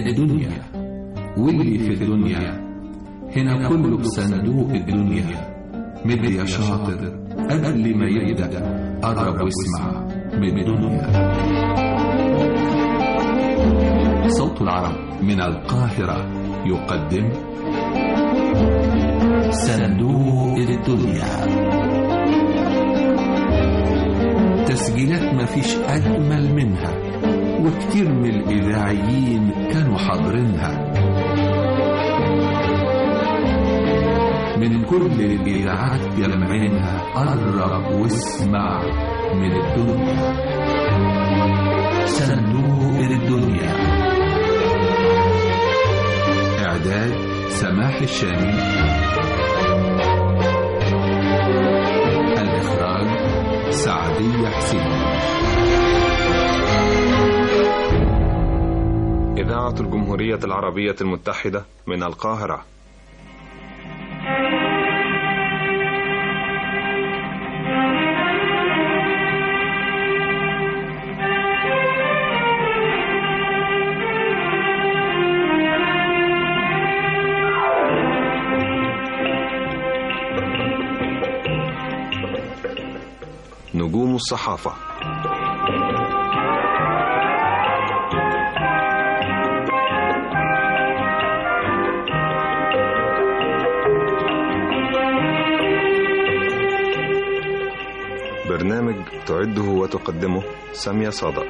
الدنيا واللي في الدنيا هنا كله بصندوق الدنيا مد يا شاطر قبل ما يبدأ قرب واسمع من الدنيا صوت العرب من القاهرة يقدم صندوق الدنيا تسجيلات مفيش أجمل منها وكتير من الإذاعيين كانوا حاضرينها من كل الإذاعات جمعينها قرب واسمع من الدنيا صندوق الدنيا إعداد سماح الشامي الإخراج سعدية حسين إذاعة الجمهورية العربية المتحدة من القاهرة نجوم الصحافة برنامج تعده وتقدمه سامية صادق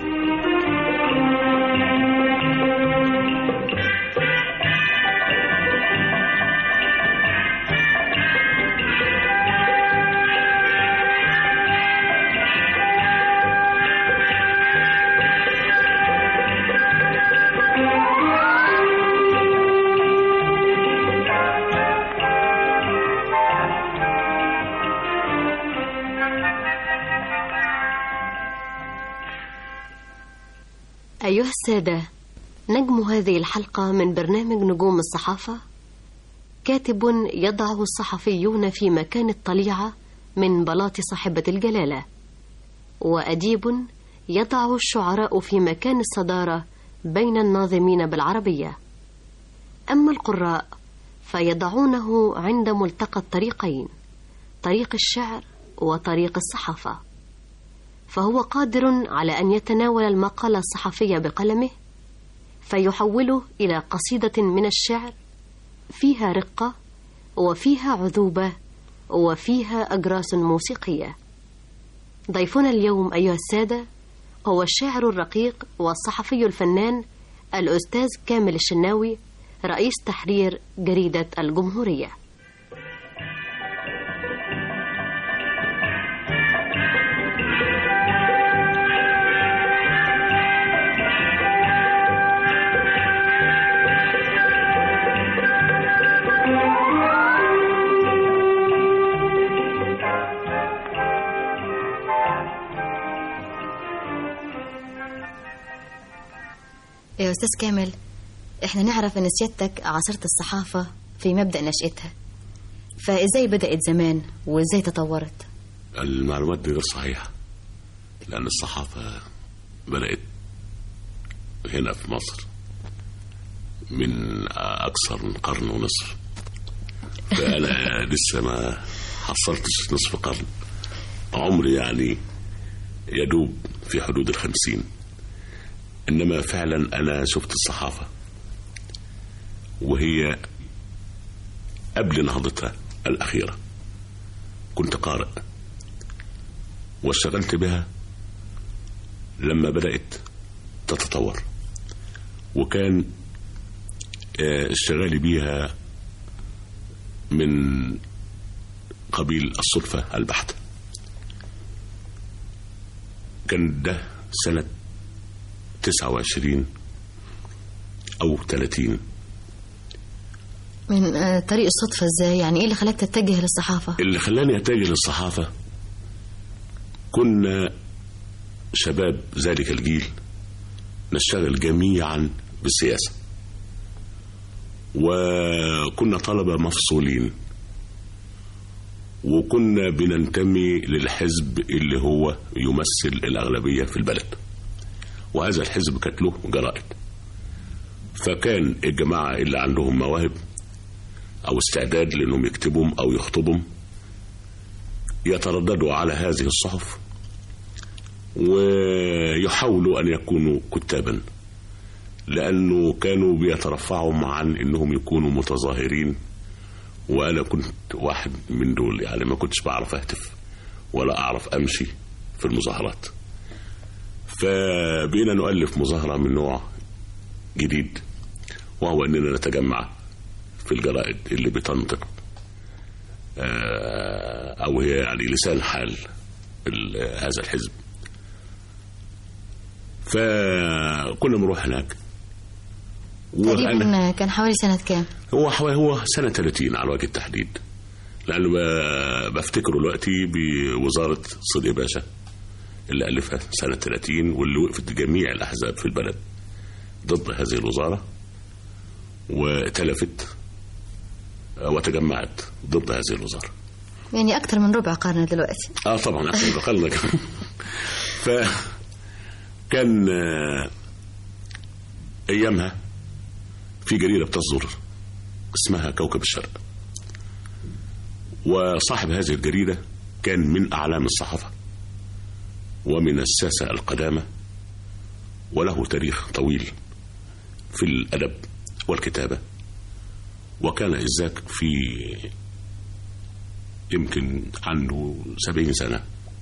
أيها السادة نجم هذه الحلقة من برنامج نجوم الصحافة كاتب يضعه الصحفيون في مكان الطليعة من بلاط صاحبة الجلالة وأديب يضع الشعراء في مكان الصدارة بين الناظمين بالعربية أما القراء فيضعونه عند ملتقى الطريقين طريق الشعر وطريق الصحافة فهو قادر على أن يتناول المقال الصحفي بقلمه فيحوله إلى قصيدة من الشعر فيها رقة وفيها عذوبة وفيها أجراس موسيقية ضيفنا اليوم أيها السادة هو الشاعر الرقيق والصحفي الفنان الأستاذ كامل الشناوي رئيس تحرير جريدة الجمهورية يا أستاذ كامل إحنا نعرف أن سيادتك عاصرت الصحافة في مبدأ نشأتها فإزاي بدأت زمان وإزاي تطورت المعلومات دي غير صحيحة لأن الصحافة بدأت هنا في مصر من أكثر من قرن ونصف فأنا لسه ما حصلتش نصف قرن عمري يعني يدوب في حدود الخمسين إنما فعلا أنا شفت الصحافة وهي قبل نهضتها الأخيرة كنت قارئ واشتغلت بها لما بدأت تتطور وكان اشتغالي بيها من قبيل الصدفة البحتة كان ده سنة 29 أو 30 من طريق الصدفة إزاي يعني إيه اللي خلاك تتجه للصحافة اللي خلاني أتجه للصحافة كنا شباب ذلك الجيل نشتغل جميعا بالسياسة وكنا طلبة مفصولين وكنا بننتمي للحزب اللي هو يمثل الأغلبية في البلد وهذا الحزب كانت له جرائد فكان الجماعة اللي عندهم مواهب أو استعداد لأنهم يكتبهم أو يخطبهم يترددوا على هذه الصحف ويحاولوا أن يكونوا كتابا لأنه كانوا بيترفعوا عن أنهم يكونوا متظاهرين وأنا كنت واحد من دول يعني ما كنتش بعرف أهتف ولا أعرف أمشي في المظاهرات فبقينا نؤلف مظاهرة من نوع جديد وهو أننا نتجمع في الجرائد اللي بتنطق آه، أو هي يعني لسان حال ال- هذا الحزب فكنا بنروح هناك وأنا تقريبا كان حوالي سنة كام هو حوالي هو سنة 30 على وجه التحديد لأنه ب- بفتكره دلوقتي بوزارة صدقي باشا اللي ألفها سنة 30 واللي وقفت جميع الأحزاب في البلد ضد هذه الوزارة وتلفت وتجمعت ضد هذه الوزارة يعني أكثر من ربع قرن دلوقتي اه طبعا احنا دخلنا كمان ف كان آه، ايامها في جريده بتصدر اسمها كوكب الشرق وصاحب هذه الجريده كان من اعلام الصحافه ومن الساسه القدامى وله تاريخ طويل في الادب والكتابه وكان إذاك في يمكن عنده سبعين سنة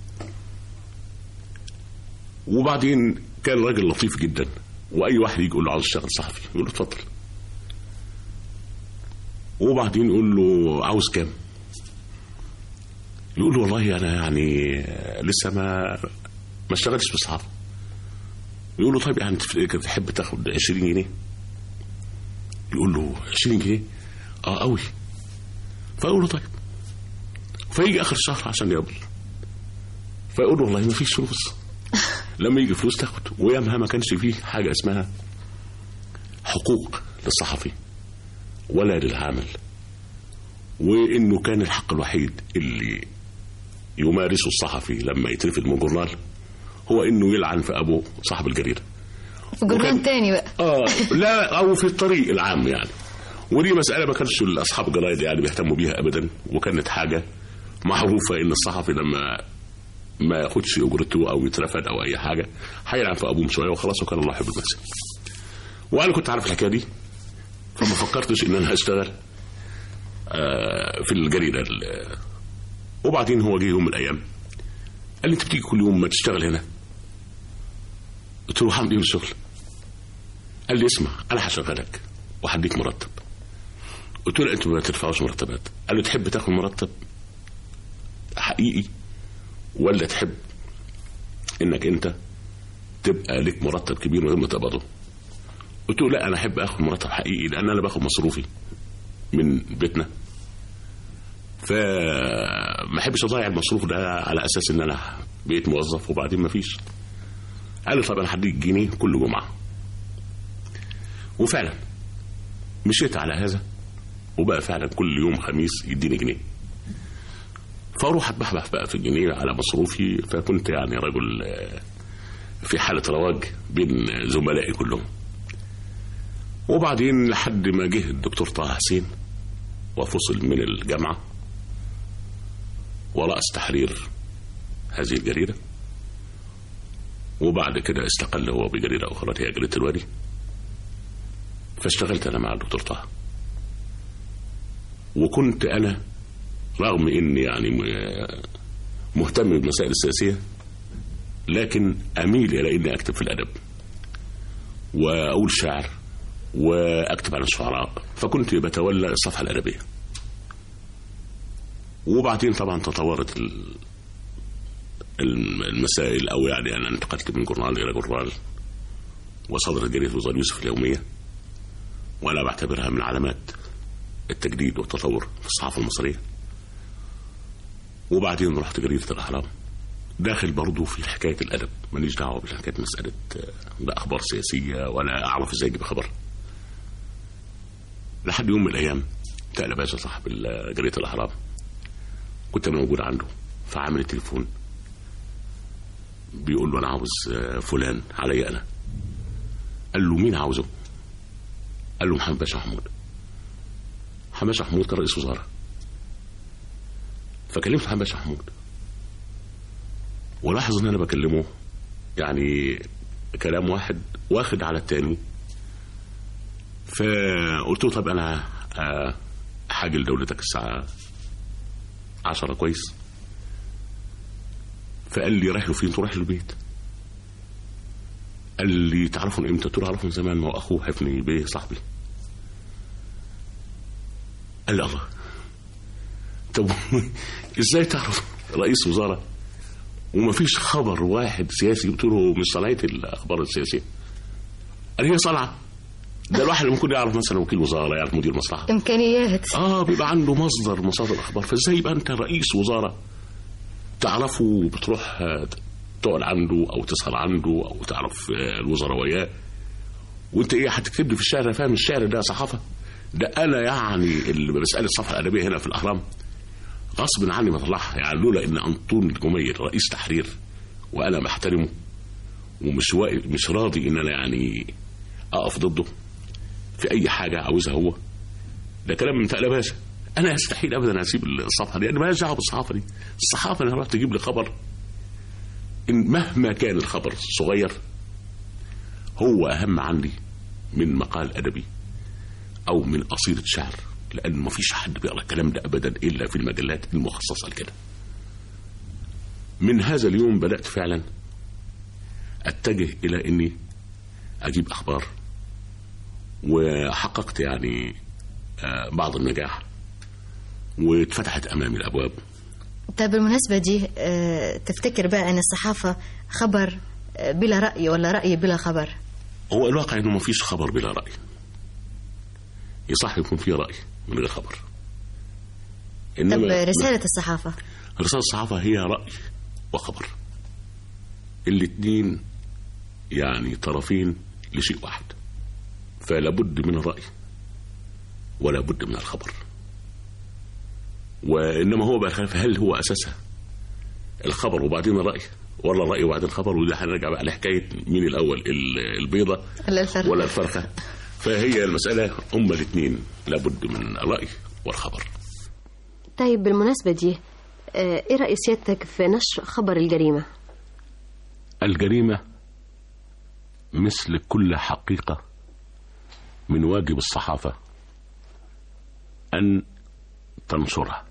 وبعدين كان راجل لطيف جدا وأي واحد يجي يقول له عاوز اشتغل صحفي يقول له اتفضل وبعدين يقول له عاوز كام يقول له والله أنا يعني لسه ما ما اشتغلتش في الصحافة يقول له طيب يعني تف- تحب تاخد 20 جنيه يقول له 20 جنيه اه قوي فيقول له طيب فيجي اخر الشهر عشان يقبل فيقول له والله ما فيش فلوس لما يجي فلوس تاخد ويامها ما كانش فيه حاجه اسمها حقوق للصحفي ولا للعامل وانه كان الحق الوحيد اللي يمارسه الصحفي لما يترفد من جورنال هو انه يلعن في ابوه صاحب الجريده في جرنان وكان- تاني بقى اه لا او في الطريق العام يعني ودي مسألة ما كانش أصحاب الجرايد يعني بيهتموا بيها أبدا وكانت حاجة معروفة إن الصحفي لما ما ياخدش أجرته أو يترفد أو أي حاجة هيلعب في أبوه شوية وخلاص وكان الله يحب المسا وأنا كنت عارف الحكاية دي فما فكرتش إن أنا هشتغل آه، في الجريدة ال- وبعدين هو جه يوم من الأيام قال لي أنت بتيجي كل يوم ما تشتغل هنا قلت له هعمل إيه بالشغل قال لي اسمع انا هشغلك وهديك مرتب قلت له انتوا ما تدفعوش مرتبات قال له تحب تاخد مرتب حقيقي ولا تحب انك انت تبقى لك مرتب كبير من غير ما تقبضه قلت له لا انا احب اخد مرتب حقيقي لان انا باخد مصروفي من بيتنا فما احبش اضيع المصروف ده على اساس ان انا بقيت موظف وبعدين ما فيش قال لي طب انا هديك جنيه كل جمعه وفعلا مشيت على هذا وبقى فعلا كل يوم خميس يديني جنيه فاروح اتبحبح بقى في الجنيه على مصروفي فكنت يعني رجل آه، في حالة رواج بين زملائي كلهم وبعدين لحد ما جه الدكتور طه حسين وفصل من الجامعة ورأس تحرير هذه الجريدة وبعد كده استقل هو بجريدة أخرى هي جريدة الوادي فاشتغلت انا مع الدكتور طه وكنت انا رغم اني يعني م- مهتم بالمسائل السياسيه لكن اميل الى اني اكتب في الادب واقول شعر واكتب عن الشعراء فكنت بتولى الصفحه الادبيه وبعدين طبعا تطورت ال- الم- المسائل او يعني انا انتقلت من جورنال الى جورنال وصدرت جريده وزاره يوسف اليوميه وأنا بعتبرها من علامات التجديد والتطور في الصحافة المصرية وبعدين رحت جريدة الأهرام داخل برضه في حكاية الأدب ماليش دعوة بحكاية مسألة آه، لا أخبار سياسية ولا أعرف إزاي أجيب خبر لحد يوم من الأيام تقل باشا صاحب ال- جريدة الأهرام كنت أنا موجود عنده فعامل التليفون بيقول له أنا عاوز آه، فلان عليا أنا قال له مين عاوزه قال له محمد باشا محمود محمد باشا محمود كان رئيس وزراء فكلمت محمد باشا محمود ولاحظ ان انا بكلمه يعني كلام واحد واخد على التاني فقلت له طب انا آه، حاجه لدولتك الساعه عشرة كويس فقال لي رايح له فين تروح له البيت قال لي تعرفوا امتى قلت له اعرفه من زمان ما هو اخوه حفني بيه صاحبي قال لي الله طب ازاي تعرف رئيس وزراء وما فيش خبر واحد سياسي قلت له مش صناعه الاخبار السياسيه قال هي صنعه ده الواحد ممكن يعرف مثلا وكيل وزاره يعرف مدير مصلحه إمكانيات اه بيبقى عنده مصدر مصادر الاخبار فازاي يبقى انت رئيس وزاره تعرفه وبتروح آه، تقعد عنده او تسهر عنده او تعرف آه، الوزراء وياه وانت ايه هتكتب لي في الشعر أنا فاهم الشعر ده صحافه ده انا يعني اللي بسال الصفحه الادبيه هنا في الاهرام غصب عني ما طلعها يعني لولا ان انطون الجميل رئيس تحرير وانا محترمه ومش واقف مش راضي ان انا يعني اقف ضده في اي حاجه عاوزها هو ده كلام من فقله باشا انا يستحيل ابدا اسيب الصفحه دي انا ماليش دعوه بالصحافه دي الصحافه انا رحت تجيب لي خبر إن مهما كان الخبر صغير هو اهم عندي من مقال ادبي او من قصيده شعر لان ما فيش حد بيقرا الكلام ده ابدا الا في المجلات المخصصه لكده من هذا اليوم بدات فعلا اتجه الى اني اجيب اخبار وحققت يعني آه، بعض النجاح واتفتحت امامي الابواب طب بالمناسبة دي آه، تفتكر بقى أن الصحافة خبر آه، بلا رأي ولا رأي بلا خبر هو الواقع انه ما فيش خبر بلا راي يصح يكون في راي من غير خبر طب انما رسالة الصحافة رسالة الصحافة هي رأي وخبر الاتنين يعني طرفين لشيء واحد فلا بد من الرأي ولا بد من الخبر وإنما هو بقى الخلاف هل هو أساسها الخبر وبعدين الرأي ولا الرأي وبعدين الخبر وده هنرجع بقى لحكاية مين الأول ال- البيضة ولا الفرق ولا الفرخة فهي المسألة هما الاثنين لابد من الرأي والخبر طيب بالمناسبة دي آه، ايه رأي سيادتك في نشر خبر الجريمة الجريمة مثل كل حقيقة من واجب الصحافة أن تنشرها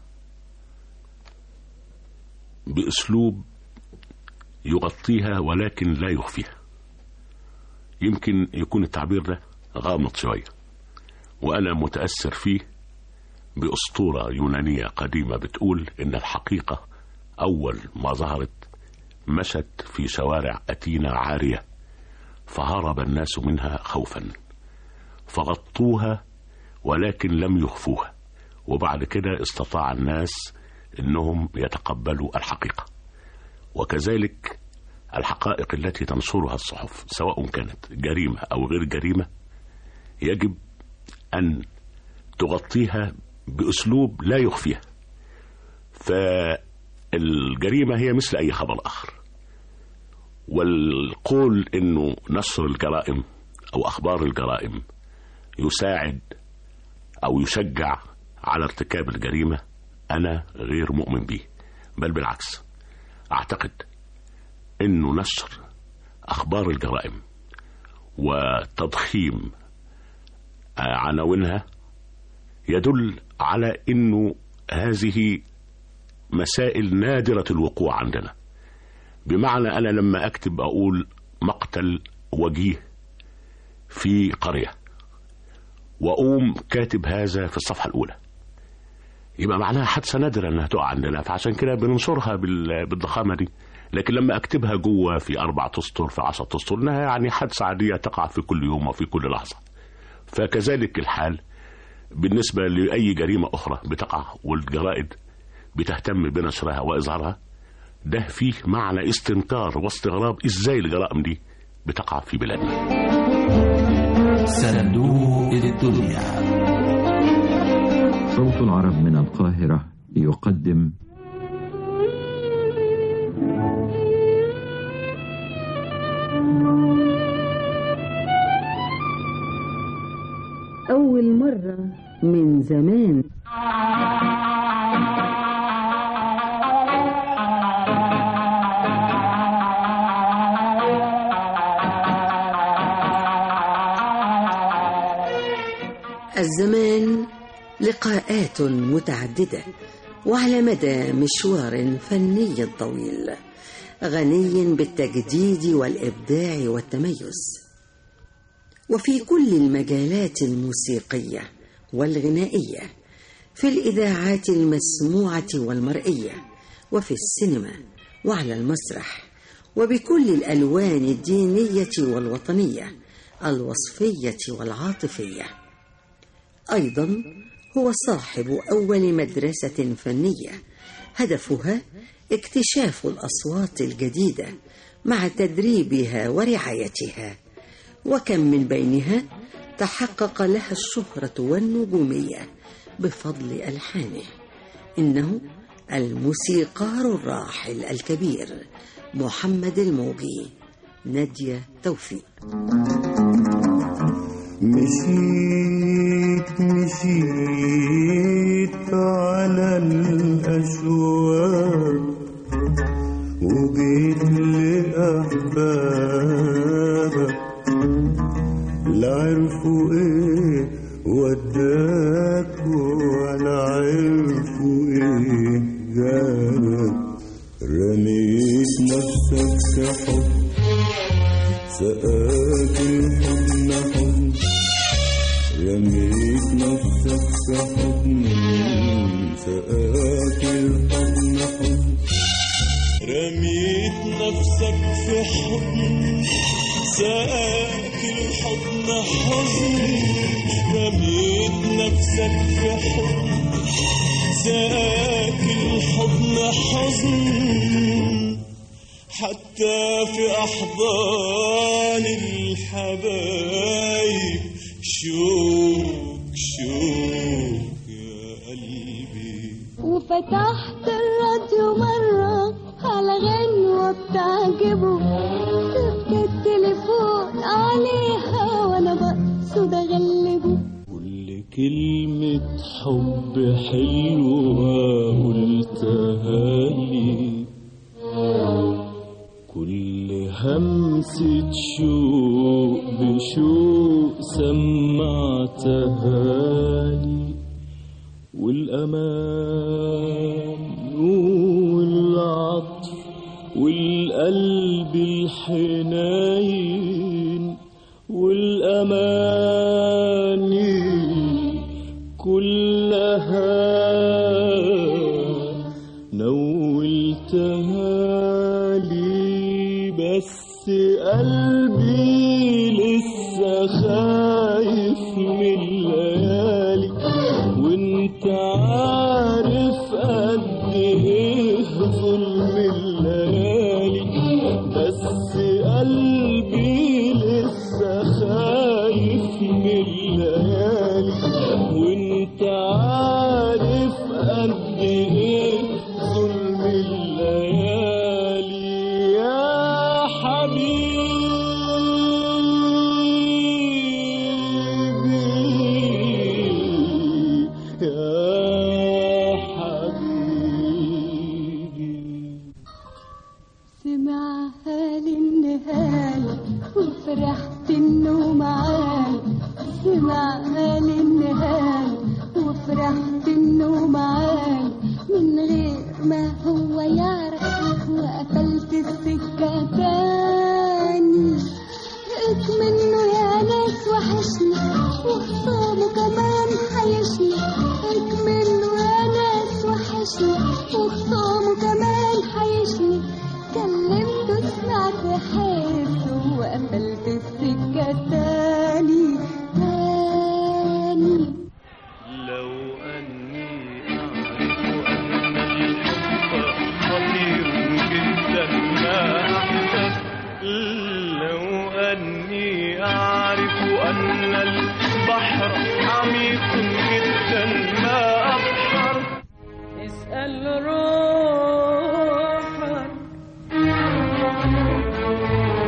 بأسلوب يغطيها ولكن لا يخفيها يمكن يكون التعبير ده غامض شوية وأنا متأثر فيه بأسطورة يونانية قديمة بتقول إن الحقيقة أول ما ظهرت مشت في شوارع أتينا عارية فهرب الناس منها خوفا فغطوها ولكن لم يخفوها وبعد كده استطاع الناس انهم يتقبلوا الحقيقه وكذلك الحقائق التي تنشرها الصحف سواء كانت جريمه او غير جريمه يجب ان تغطيها باسلوب لا يخفيها فالجريمه هي مثل اي خبر اخر والقول انه نشر الجرائم او اخبار الجرائم يساعد او يشجع على ارتكاب الجريمه انا غير مؤمن به بل بالعكس اعتقد انه نشر اخبار الجرائم وتضخيم آه، عناوينها يدل على انه هذه مسائل نادره الوقوع عندنا بمعنى انا لما اكتب اقول مقتل وجيه في قريه واقوم كاتب هذا في الصفحه الاولى يبقى معناها حادثه نادره انها تقع عندنا فعشان كده بننشرها بال- بالضخامه دي لكن لما اكتبها جوه في اربع اسطر في عشرة اسطر انها يعني حادثه عاديه تقع في كل يوم وفي كل لحظه فكذلك الحال بالنسبه لاي جريمه اخرى بتقع والجرائد بتهتم بنشرها واظهارها ده فيه معنى استنكار واستغراب ازاي الجرائم دي بتقع في بلادنا صندوق الدنيا صوت العرب من القاهرة يقدم مرة من زمان الزمان لقاءات متعددة وعلى مدى مشوار فني طويل غني بالتجديد والإبداع والتميز وفي كل المجالات الموسيقية والغنائية في الإذاعات المسموعة والمرئية وفي السينما وعلى المسرح وبكل الألوان الدينية والوطنية الوصفية والعاطفية أيضا هو صاحب أول مدرسة فنية هدفها اكتشاف الأصوات الجديدة مع تدريبها ورعايتها وكم من بينها تحقق لها الشهرة والنجومية بفضل ألحانه إنه الموسيقار الراحل الكبير محمد الموجي نادية توفيق مشيت مشيت على الأشواق وجيت لأحبابك لا عرفوا إيه وداك ولا عرفوا إيه جابك رميت نفسك في حب سقاك الحضن حضن رميت نفسك في حضن سقاك الحضن حضن رميت نفسك في حضن سقاك الحضن حزن رميت نفسك في حضن سقاك الحضن حزن حتى في أحضان الحبايب شوك شوك يا قلبي وفتحت الراديو مرة على غنوة بتعجبه سبت التليفون عليها وانا بقصد اغلبه كل كلمة حب حلوة قلتها لي كل همسة شوق بشوق سمعتها لي والأمان والعطف والقلب الحنين والأماني كلها نولتها لي بس قلبي لسه خايف من الليالي وانت عارف قد ايه ظلم الليالي بس قلبي لسه خايف من الليالي وانت عارف قد ايه ظلم الليالي يا حبيبي يا حبيبي سمعها للنهاية وفرحت انه معاي سمعها للنهاية وفرحت انه معاي من غير ما هو يعرف وقفلت السكة تاني لقيت منه يا ناس وحشني وخصامه كمان حيشني لقيت منه يا ناس وحشني وخصامه كمان حيشني كلمته سمعت حيرته وقفلت السكة تاني تاني لو أني أعرف أن الحب خطير جدا ما أحدث لو أني أعرف أن البحر عميق جدا ما أبحر اسأل روحك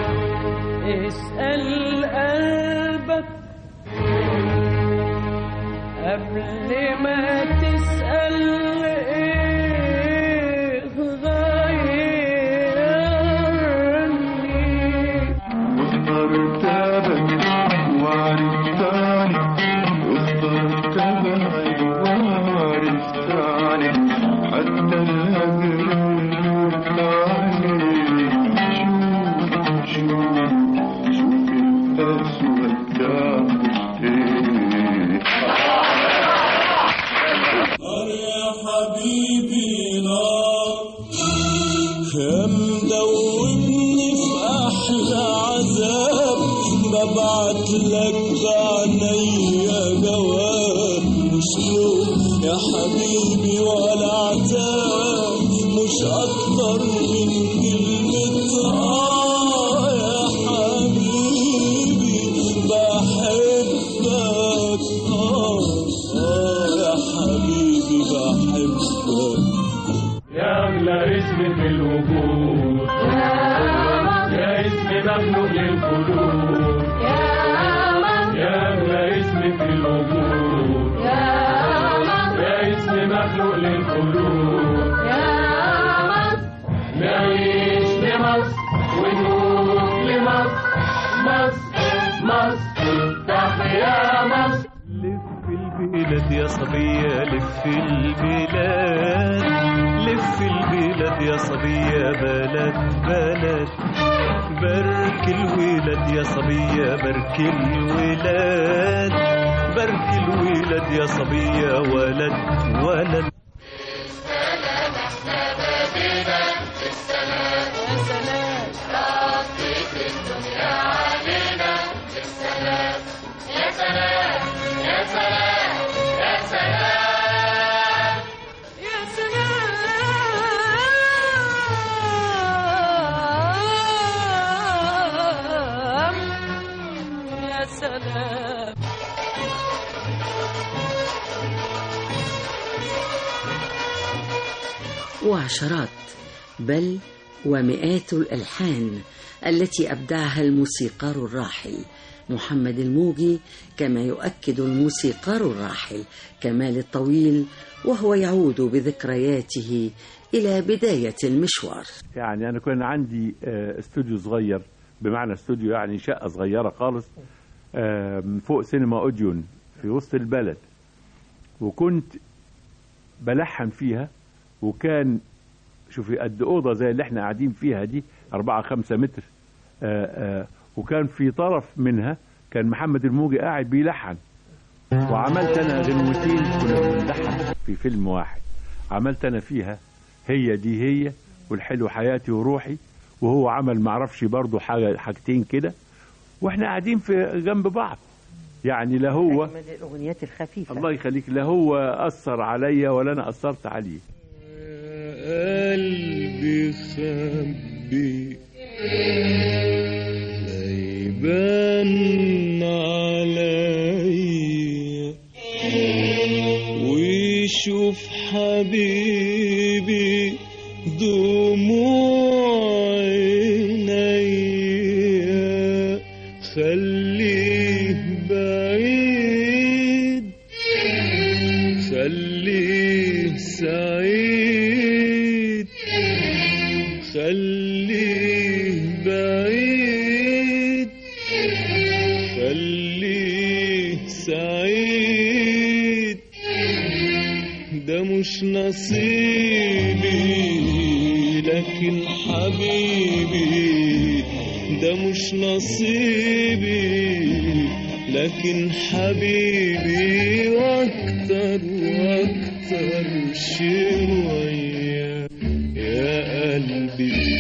اسأل قلبك قبل ما تسأل ايه غيرني واخترتك وعرفتني واخترتك وعرفتني حتى الهجر يرضعني شوف شوف شوف الأسود ده يا حبيبي نار يا مدوبني في احلى عذاب ببعت لك بعينيا جواب مش لوم يا حبيبي ولا عتاب مش اكتر من كلمة اه يا حبيبي بحبك اه اه يا حبيبي بحبك يا أغلى اسم في الوجود يا اسم مخلوق للقلوب يا أغلى اسم في الوجود يا اسم مخلوق للقلوب نعيش لمصر ونروح لمصر مصر مصر تحيا مصر لف البلاد يا صبية لف البلاد لف البلاد يا صبية بلد بلد برك الولاد يا صبية برك الولاد برك الولاد يا صبية ولد ولد يا سلام وعشرات بل ومئات الألحان التي أبدعها الموسيقار الراحل محمد الموجي كما يؤكد الموسيقار الراحل كمال الطويل وهو يعود بذكرياته إلى بداية المشوار يعني انا كان عندي آه، استوديو صغير بمعنى استوديو يعني شقه صغيره خالص آه، من فوق سينما اوديون في وسط البلد وكنت بلحن فيها وكان شوفي قد اوضه زي اللي احنا قاعدين فيها دي أربعة خمسة متر آه، آه، وكان في طرف منها كان محمد الموجي قاعد بيلحن وعملت انا غنوتين كنا بنلحن في فيلم واحد عملت انا فيها هي دي هي والحلو حياتي وروحي وهو عمل معرفش برضه حاجه حاجتين كده واحنا قاعدين في جنب بعض يعني لا هو من الأغنيات الخفيفة الله يخليك لا هو اثر عليا ولا انا اثرت عليه قلبي خبي لا يبان عليا ويشوف حبيبي دموع عينيا خليه بعيد خليه سعيد خليه بعيد خليه سعيد ده مش نصيبي لكن حبيبي ده مش نصيبي لكن حبيبي واكتر واكتر شوية يا قلبي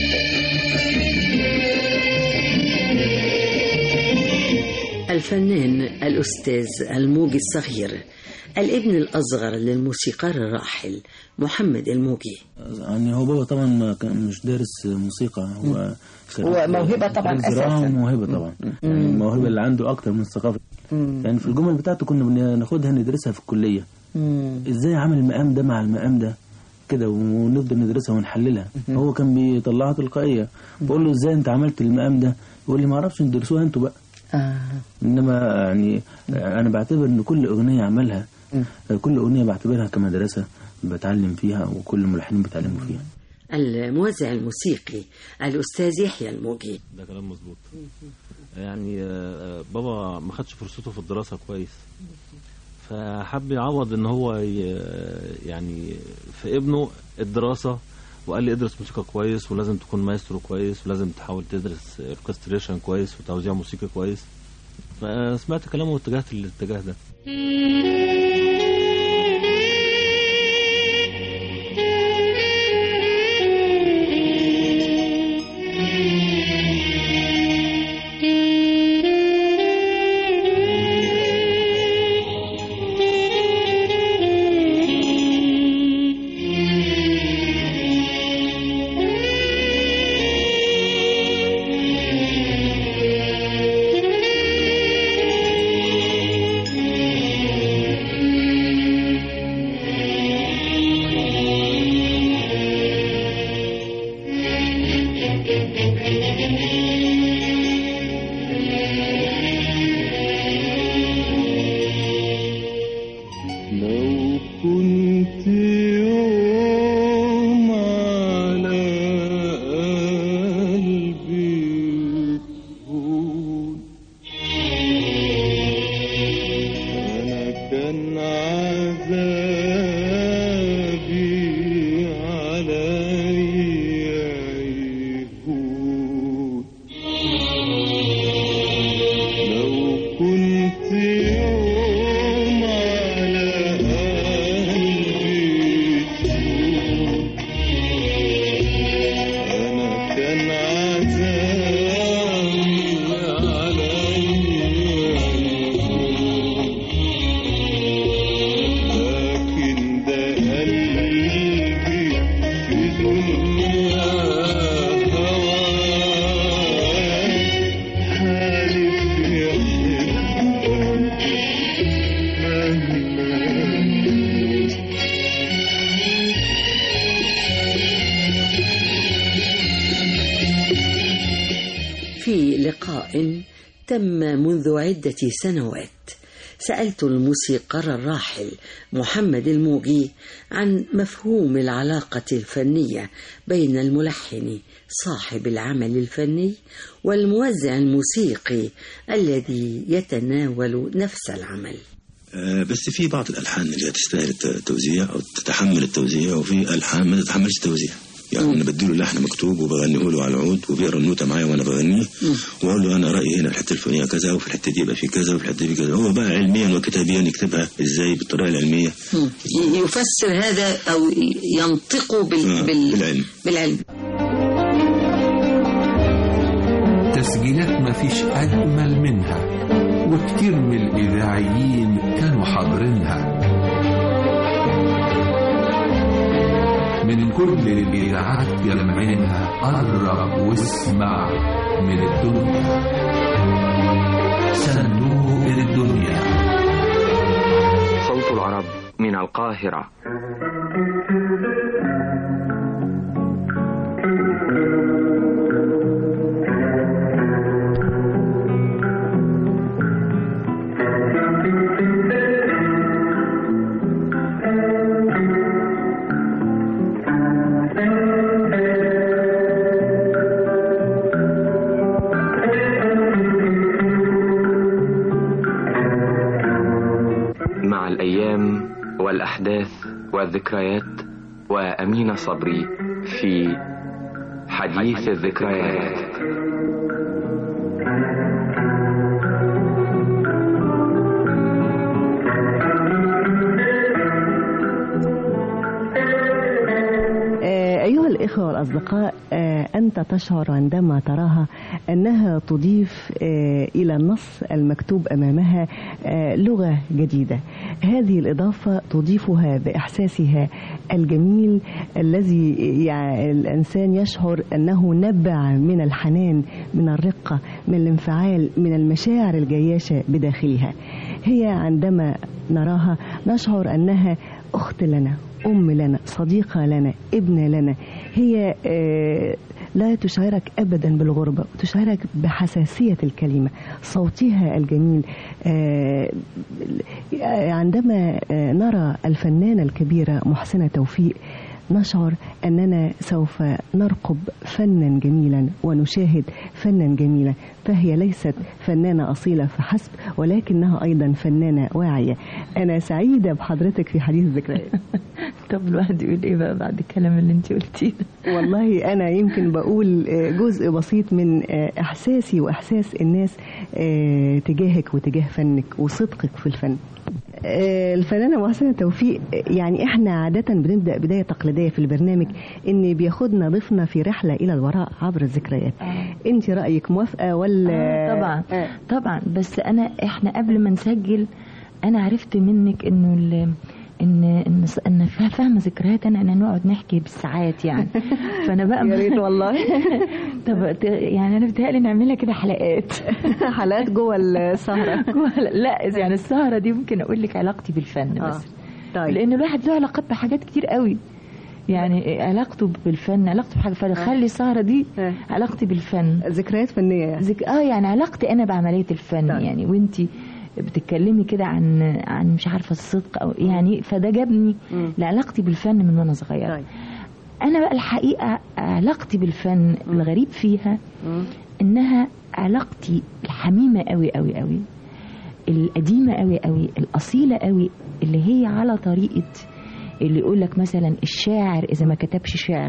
الفنان الأستاذ الموجي الصغير الابن الأصغر للموسيقار الراحل محمد الموجي يعني هو بابا طبعا ما كان مش دارس موسيقى هو كان- هو موهبة طبعاً كان زراعة أساساً. وموهبة طبعا يعني الموهبة اللي عنده أكتر من الثقافة يعني في الجمل بتاعته كنا بناخدها ندرسها في الكلية ازاي عمل المقام ده مع المقام ده كده ونفضل ندرسها ونحللها هو كان بيطلعها تلقائية بقول له ازاي انت عملت المقام ده يقول لي ما اعرفش ندرسوها انتوا بقى آه. انما يعني انا بعتبر ان كل اغنيه عملها كل أغنية بعتبرها كمدرسة بتعلم فيها وكل الملحنين بيتعلموا فيها الموزع الموسيقي الأستاذ يحيى الموجي ده كلام مظبوط يعني آه، بابا ما خدش فرصته في الدراسة كويس فحب يعوض ان هو ي- يعني في ابنه الدراسة وقال لي ادرس موسيقى كويس ولازم تكون مايسترو كويس ولازم تحاول تدرس اوركستريشن كويس وتوزيع موسيقي كويس فسمعت كلامه واتجهت للاتجاه ده لو كنت يوم على قلبي تهون أنا كان عذابي عليا يهون لو كنت يوم على قلبي تهون أنا كان عذابي عليا يهون لكن ده قلبي في دنيا هواك حالف يحبك في لقاء تم منذ عدة سنوات سألت الموسيقار الراحل محمد الموجي عن مفهوم العلاقة الفنية بين الملحن صاحب العمل الفني والموزع الموسيقي الذي يتناول نفس العمل آه، بس في بعض الالحان اللي تستاهل الت- التوزيع او تتحمل التوزيع وفي الحان ما تتحملش التوزيع يعني انا بديله لحن مكتوب وبغنيه له على العود وبيقرا النوته معايا وانا بغنيه واقول له انا رايي هنا الحته الفلانيه كذا وفي الحته دي يبقى في كذا وفي الحته دي كذا هو بقى علميا وكتابيا يكتبها ازاي بالطريقه العلميه ي- يفسر هذا أو ي- ينطق بال... آه، بال... بالعلم بالعلم تسجيلات مفيش أجمل منها وكتير من الإذاعيين كانوا حاضرينها من كل الإذاعات جمعينها قرب واسمع من الدنيا صندوق الدنيا صوت العرب من القاهرة مع الأيام والأحداث والذكريات وأمين صبري في حديث الذكريات آه، أيها الإخوة والأصدقاء آه، أنت تشعر عندما تراها أنها تضيف آه، إلى النص المكتوب أمامها آه، لغة جديدة هذه الإضافة تضيفها بإحساسها الجميل الذي يعني الإنسان يشعر أنه نبع من الحنان من الرقة من الانفعال من المشاعر الجياشة بداخلها هي عندما نراها نشعر أنها أخت لنا أم لنا صديقة لنا ابنة لنا هي آه، لا تشعرك أبدا بالغربة وتشعرك بحساسية الكلمة صوتها الجميل آه، عندما آه، نرى الفنانة الكبيرة محسنة توفيق نشعر أننا سوف نرقب فنا جميلا ونشاهد فنا جميلا فهي ليست فنانة أصيلة فحسب ولكنها أيضا فنانة واعية أنا سعيدة بحضرتك في حديث الذكريات طب الواحد يقول ايه بقى بعد الكلام اللي انت قلتيه ده والله أنا يمكن بقول آه، جزء بسيط من آه، إحساسي وإحساس الناس آه، تجاهك وتجاه فنك وصدقك في الفن آه، الفنانة محسنة توفيق آه، يعني احنا عادة بنبدأ بداية تقليدية في البرنامج ان بياخدنا ضيفنا في رحلة الى الوراء عبر الذكريات انت رأيك موافقة ولا آه طبعا طبعا بس انا احنا قبل ما نسجل انا عرفت منك انه ال- ان ان ان فا- فاهمه ذكريات انا ان نقعد نحكي بالساعات يعني فانا بقى يا ريت والله. طب ت- يعني انا بتهيألي نعملها كده حلقات حلقات جوه السهرة جوه لا يعني السهرة دي ممكن اقول لك علاقتي بالفن آه. بس طيب. لان الواحد له علاقات بحاجات كتير قوي يعني علاقته بالفن علاقته بحاجه فخلي السهره دي علاقتي بالفن ذكريات فنيه يعني ذك... اه يعني علاقتي انا بعمليه الفن طيب. يعني وانتي بتتكلمي كده عن عن مش عارفه الصدق او يعني فده جابني لعلاقتي بالفن من وانا صغيره طيب. انا بقى الحقيقه علاقتي بالفن الغريب فيها انها علاقتي الحميمه قوي قوي قوي القديمه قوي قوي الاصيله قوي اللي هي على طريقه اللي يقول لك مثلا الشاعر اذا ما كتبش شعر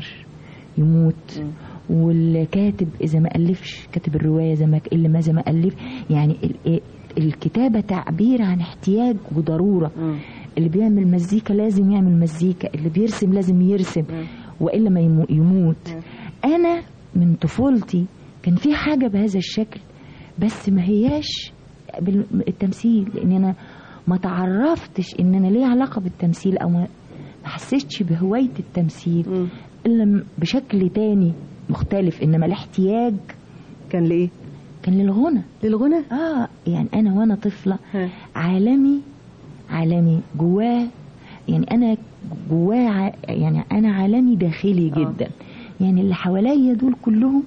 يموت والكاتب اذا ما الفش كاتب الروايه زي ما اللي ما زي ما الف يعني ال- الكتابه تعبير عن احتياج وضروره اللي بيعمل مزيكا لازم يعمل مزيكا اللي بيرسم لازم يرسم والا ما يمو- يموت انا من طفولتي كان في حاجه بهذا الشكل بس ما هياش بالتمثيل لان انا ما تعرفتش ان انا ليه علاقه بالتمثيل او ما ما حسيتش بهوايه التمثيل الا م- بشكل تاني مختلف انما الاحتياج كان لايه كان للغنى للغنى اه يعني انا وانا طفله عالمي عالمي جواه يعني انا جواه ع- يعني انا عالمي داخلي جدا يعني اللي حواليا دول كلهم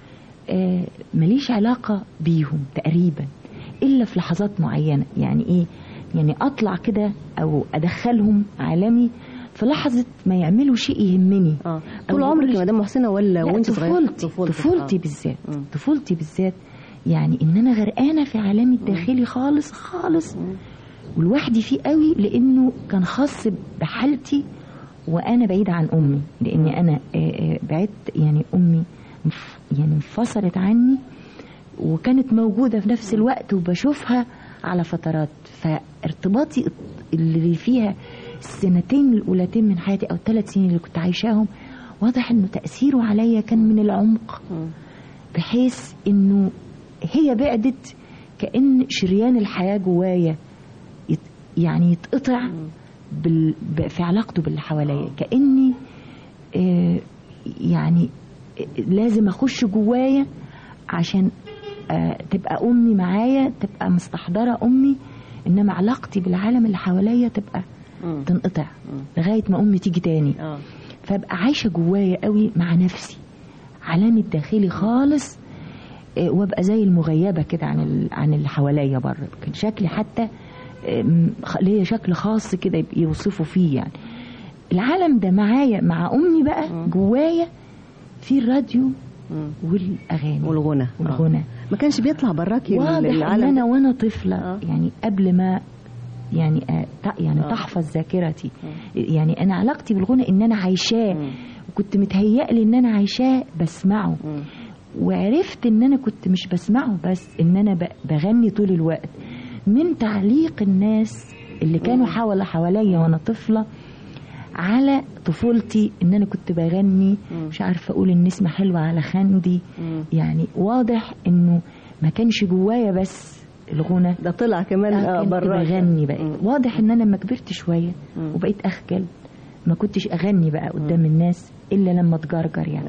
آه ماليش علاقة بيهم تقريبا إلا في لحظات معينة يعني إيه يعني أطلع كده أو أدخلهم عالمي في لحظة ما يعملوا شيء يهمني اه طول عمرك يا مدام محسنه ولا لا وانت صغيره طفولتي طفولتي بالذات طفولتي بالذات يعني ان انا غرقانه في عالمي الداخلي خالص خالص ولوحدي فيه قوي لانه كان خاص بحالتي وانا بعيده عن امي لان انا آه، آه، بعدت يعني امي مف- يعني انفصلت عني وكانت موجوده في نفس الوقت وبشوفها على فترات فارتباطي اللي فيها السنتين الاولتين من حياتي او الثلاث سنين اللي كنت عايشاهم واضح انه تاثيره عليا كان من العمق بحيث انه هي بعدت كان شريان الحياه جوايا يت يعني يتقطع بال ب- في علاقته باللي حواليا كاني آه، يعني آه، لازم اخش جوايا عشان آه، تبقى امي معايا تبقى مستحضره امي انما علاقتي بالعالم اللي حواليا تبقى تنقطع لغايه ما امي تيجي تاني فابقى عايشه جوايا قوي مع نفسي عالمي الداخلي خالص آه، وابقى زي المغيبه كده عن ال- عن اللي حواليا بره كان شكلي حتى آم، خ- ليا شكل خاص كده يبقى يوصفوا فيه يعني العالم ده معايا مع امي بقى جوايا في الراديو والاغاني والغنى والغنى ما كانش بيطلع براكي واضح ان العالم انا ده؟ وانا طفله يعني قبل ما يعني آه، ت- يعني تحفظ ذاكرتي يعني انا علاقتي بالغنى ان انا عايشاه وكنت متهيألي ان انا عايشاه بسمعه وعرفت ان انا كنت مش بسمعه بس ان انا ب- بغني طول الوقت من تعليق الناس اللي كانوا حول حواليا وانا طفله على طفولتي ان انا كنت بغني مش عارفه اقول النسمه حلوه على خندي يعني واضح انه ما كانش جوايا بس الغنى ده طلع كمان آه آه، كنت براك. بغني بقى واضح ان انا لما كبرت شويه وبقيت اخجل ما كنتش اغني بقى قدام الناس الا لما اتجرجر يعني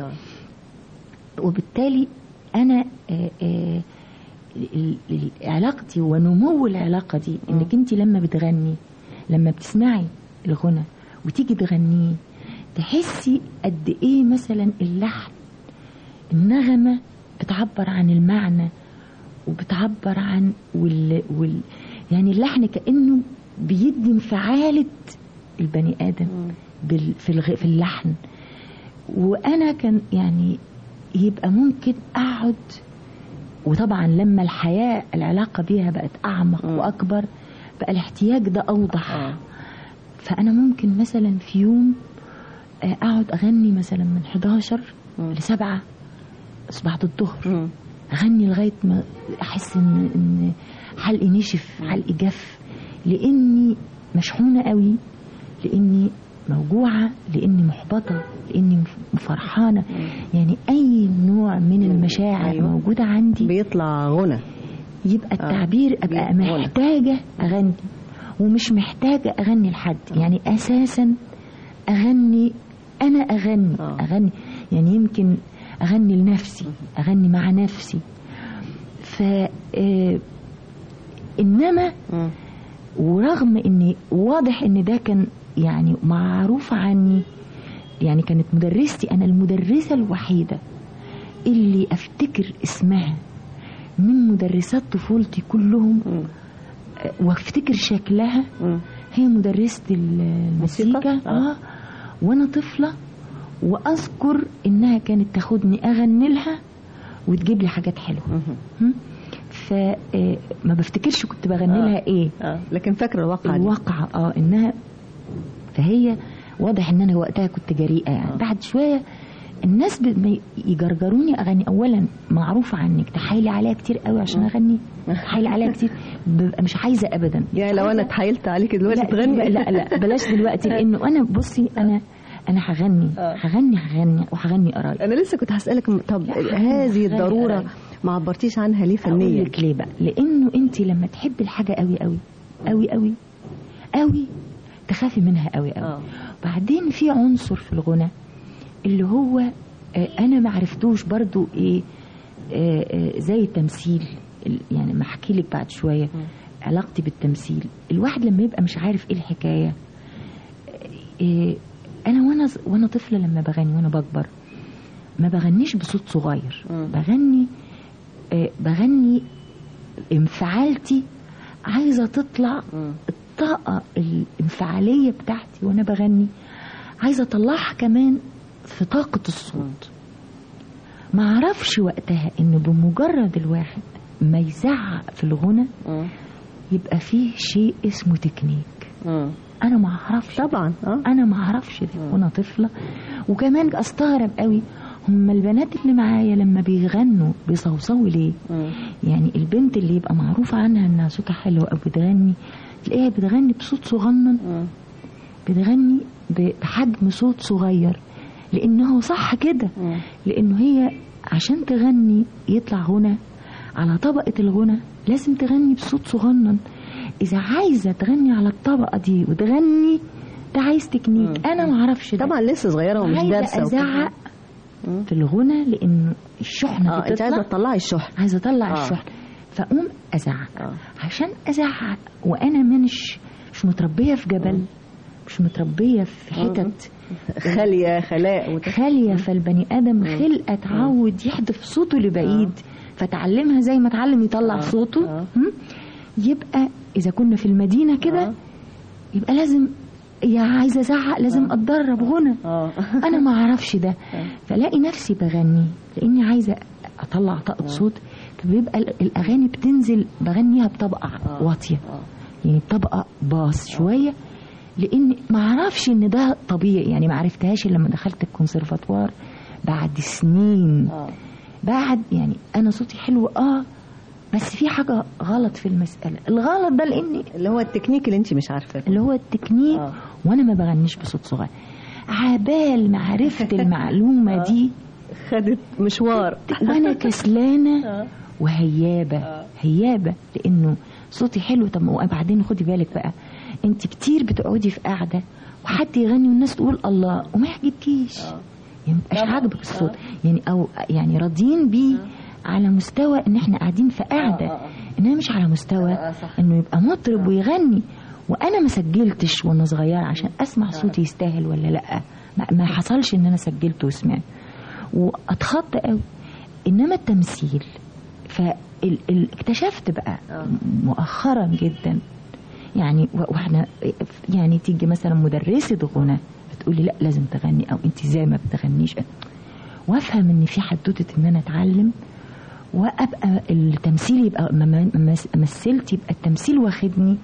وبالتالي انا آه، آه، ال- ال- علاقتي ونمو العلاقه دي انك انت لما بتغني لما بتسمعي الغنى وتيجي تغنيه تحسي قد ايه مثلا اللحن النغمة بتعبر عن المعنى وبتعبر عن وال, وال يعني اللحن كأنه بيدي انفعالة البني آدم بال في, الغ... في اللحن وأنا كان يعني يبقى ممكن أقعد وطبعا لما الحياة العلاقة بيها بقت أعمق وأكبر بقى الاحتياج ده أوضح فأنا ممكن مثلا في يوم آه، أقعد أغني مثلا من 11 لسبعة بس بعد الظهر أغني لغاية ما أحس إن إن حلقي نشف حلقي جف لأني مشحونة قوي لأني موجوعة لأني محبطة لأني مف- فرحانة يعني أي نوع من المشاعر أيوة. موجودة عندي بيطلع غنى يبقى التعبير أبقى غنى. محتاجة أغني ومش محتاجة أغني لحد يعني أساسا أغني أنا أغني أغني يعني يمكن أغني لنفسي أغني مع نفسي ف آه، إنما ورغم إن واضح إن ده كان يعني معروف عني يعني كانت مدرستي أنا المدرسة الوحيدة اللي أفتكر اسمها من مدرسات طفولتي كلهم آه، وافتكر شكلها هي مدرسة الموسيقى اه وانا طفلة واذكر انها كانت تاخدني اغني لها وتجيب لي حاجات حلوة فما بفتكرش كنت بغني آه. لها ايه آه. لكن فاكرة الواقعة دي. الواقعة اه انها فهي واضح ان انا وقتها كنت جريئة يعني بعد شوية الناس ب- ما يجرجروني اغني اولا معروفة عنك تحايلي عليا كتير قوي عشان اغني تحايلي عليا كتير ببقى مش عايزة ابدا يعني لو انا اتحايلت عليك دلوقتي لا تغني لا لا بلاش دلوقتي لانه انا بصي انا انا هغني هغني هغني وهغني قرايب انا لسه كنت هسألك طب هذه الضرورة ما عبرتيش عنها ليه اقول فنيا لك ليه بقى لانه انت لما تحبي الحاجه قوي قوي قوي قوي قوي تخافي منها قوي قوي بعدين في عنصر في الغنى اللي هو آه، انا ما عرفتوش برضو ايه آه، آه، زي التمثيل ال- يعني ما احكي لك بعد شويه علاقتي بالتمثيل الواحد لما يبقى مش عارف ايه الحكايه آه، انا وانا وانا طفله لما بغني وانا بكبر ما بغنيش بصوت صغير بغني آه، بغني انفعالتي عايزه تطلع الطاقه الانفعاليه بتاعتي وانا بغني عايزه اطلعها كمان في طاقه الصوت ما اعرفش وقتها ان بمجرد الواحد ما يزعق في الغنى يبقى فيه شيء اسمه تكنيك انا ما اعرفش طبعا انا ما اعرفش ده وانا طفله وكمان استغرب قوي هم البنات اللي معايا لما بيغنوا بيصوصوا ليه يعني البنت اللي يبقى معروف عنها انها صوتها حلو او بتغني تلاقيها بتغني بصوت صغنن بتغني ب- بحجم صوت صغير لانه صح كده لانه هي عشان تغني يطلع غنى على طبقة الغنى لازم تغني بصوت صغنن إذا عايزة تغني على الطبقة دي وتغني ده عايز تكنيك أنا ما أعرفش طبعا لسه صغيرة ومش عايزة دارسة وكده. أزعق في الغنى لأنه الشحنة اه انت بتطلع عايزة تطلعي الشحن عايزة أطلع آه. الشحن فأقوم أزعق عشان أزعق وأنا مش مش متربية في جبل مش متربية في حتت خالية خلاء خالية فالبني آدم خلقة اتعود يحدف صوته لبعيد فتعلمها زي ما اتعلم يطلع صوته هم؟ يبقى إذا كنا في المدينة كده يبقى لازم يا عايزة أزعق لازم أتدرب غنى أنا ما أعرفش ده فلاقي نفسي بغني لأني عايزة أطلع طاقة صوت فبيبقى ال- الأغاني بتنزل بغنيها بطبقة واطية يعني بطبقة باص شوية لان ما اعرفش ان ده طبيعي يعني ما عرفتهاش الا لما دخلت الكونسرفاتوار بعد سنين بعد يعني انا صوتي حلو اه بس في حاجه غلط في المساله الغلط ده لاني اللي هو التكنيك اللي انت مش عارفاه اللي هو التكنيك وانا ما بغنيش بصوت صغير عبال ما عرفت المعلومه دي خدت مشوار وانا كسلانه وهيابه هيابه لانه صوتي حلو طب وبعدين خدي بالك بقى انت كتير بتقعدي في قاعده وحد يغني والناس تقول الله وما يعجبكيش يعني مش عاجبك الصوت يعني او يعني راضيين بيه على مستوى ان احنا قاعدين في قاعده انها مش على مستوى انه يبقى مطرب ويغني وانا ما سجلتش وانا صغيره عشان اسمع صوتي يستاهل ولا لا ما- ما حصلش ان انا سجلت وسمعت واتخض قوي انما التمثيل فاكتشفت بقى مؤخرا جدا يعني و- واحنا يعني تيجي مثلا مدرسة غنى بتقولي لا لازم تغني او انت زي ما بتغنيش وافهم ان في حدوته ان انا اتعلم وابقى التمثيل يبقى لما مس- مثلت يبقى التمثيل واخدني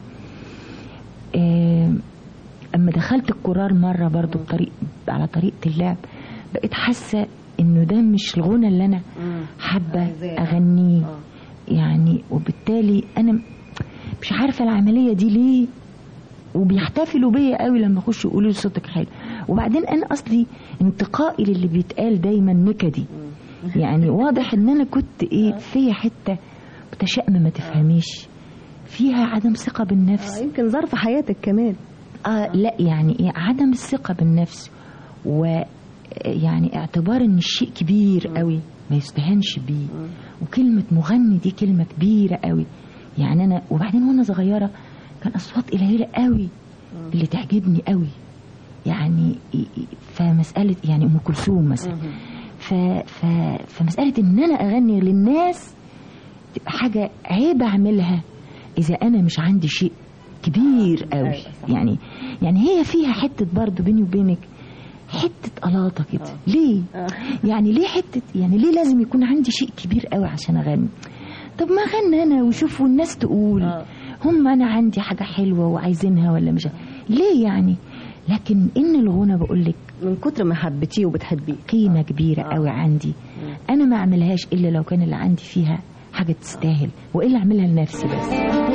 آم، اما دخلت الكورال مره برضو بطريق على طريقه اللعب بقيت حاسه انه ده مش الغنى اللي انا حابه اغنيه يعني وبالتالي انا مش عارفه العمليه دي ليه وبيحتفلوا بيا قوي لما اخش يقولوا لي صوتك حلو وبعدين انا اصلي انتقائي للي بيتقال دايما نكدي يعني واضح ان انا كنت ايه فيا حته متشائمه ما تفهميش فيها عدم ثقه بالنفس يمكن ظرف حياتك كمان اه لا يعني إيه عدم الثقه بالنفس و يعني اعتبار ان الشيء كبير قوي ما يستهانش بيه وكلمه مغني دي كلمه كبيره قوي يعني انا وبعدين وانا صغيره كان اصوات قليله قوي اللي تعجبني قوي يعني فمساله يعني ام كلثوم مثلا ف ف فمساله ان انا اغني للناس تبقى حاجه عيب اعملها اذا انا مش عندي شيء كبير قوي يعني يعني هي فيها حته برضو بيني وبينك حته قلاطه كده ليه يعني ليه حته يعني ليه لازم يكون عندي شيء كبير قوي عشان اغني طب ما اغني انا وشوفوا الناس تقول هم انا عندي حاجه حلوه وعايزينها ولا مش ليه يعني لكن ان الغنى بقول لك من كتر ما حبيتيه وبتحبيه قيمه كبيره قوي عندي انا ما اعملهاش الا لو كان اللي عندي فيها حاجه تستاهل والا اعملها لنفسي بس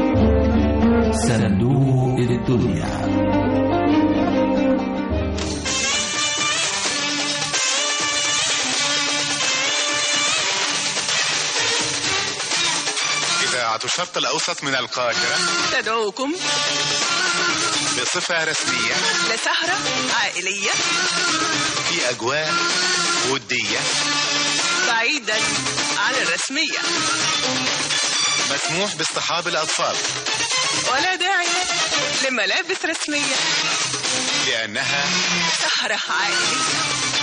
صندوق الدنيا إذاعة الشرق الأوسط من القاهرة تدعوكم بصفة رسمية لسهرة عائلية في أجواء ودية بعيدا عن الرسمية مسموح باصطحاب الأطفال ولا داعي لملابس رسمية لأنها سهرة عائلية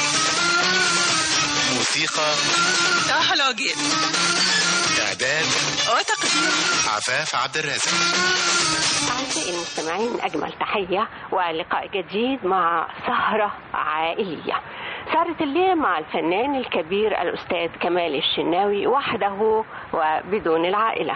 موسيقى تحلوجين إعداد وتقديم عفاف عبد الرازق أعزائي المستمعين أجمل تحية ولقاء جديد مع سهرة عائلية سهرة الليل مع الفنان الكبير الأستاذ كمال الشناوي وحده وبدون العائلة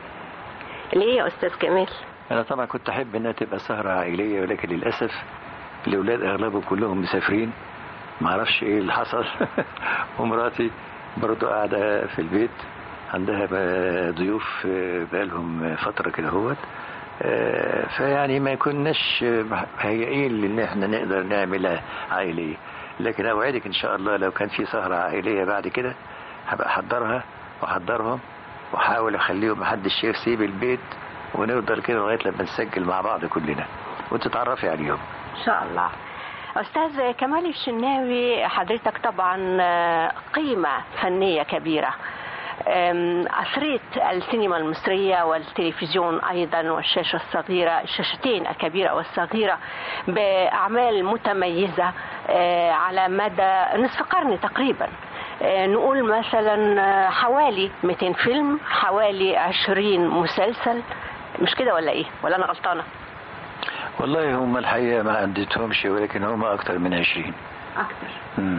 ليه يا أستاذ كمال؟ أنا طبعا كنت أحب إنها تبقى سهرة عائلية ولكن للأسف الأولاد أغلبهم كلهم مسافرين معرفش إيه اللي حصل ومراتي برضو قاعدة في البيت عندها بقى ضيوف آه، بقالهم فترة كده هوت آه، فيعني ما كناش مهيئين لان احنا نقدر نعملها عائلية لكن اوعدك ان شاء الله لو كان في سهرة عائلية بعد كده هبقى احضرها واحضرهم واحاول اخليهم محدش يسيب البيت ونفضل كده لغاية لما نسجل مع بعض كلنا وتتعرفي عليهم إن شاء الله أستاذ كمال الشناوي حضرتك طبعا آه، قيمة فنية كبيرة أم، أثريت السينما المصرية والتلفزيون أيضا والشاشة الصغيرة الشاشتين الكبيرة والصغيرة بأعمال متميزة آه، على مدى نصف قرن تقريبا آه، نقول مثلا آه، حوالي 200 فيلم حوالي 20 مسلسل مش كده ولا ايه ولا انا غلطانه والله هم الحقيقة ما عدتهمش ولكن هم أكتر من عشرين اكتر مم.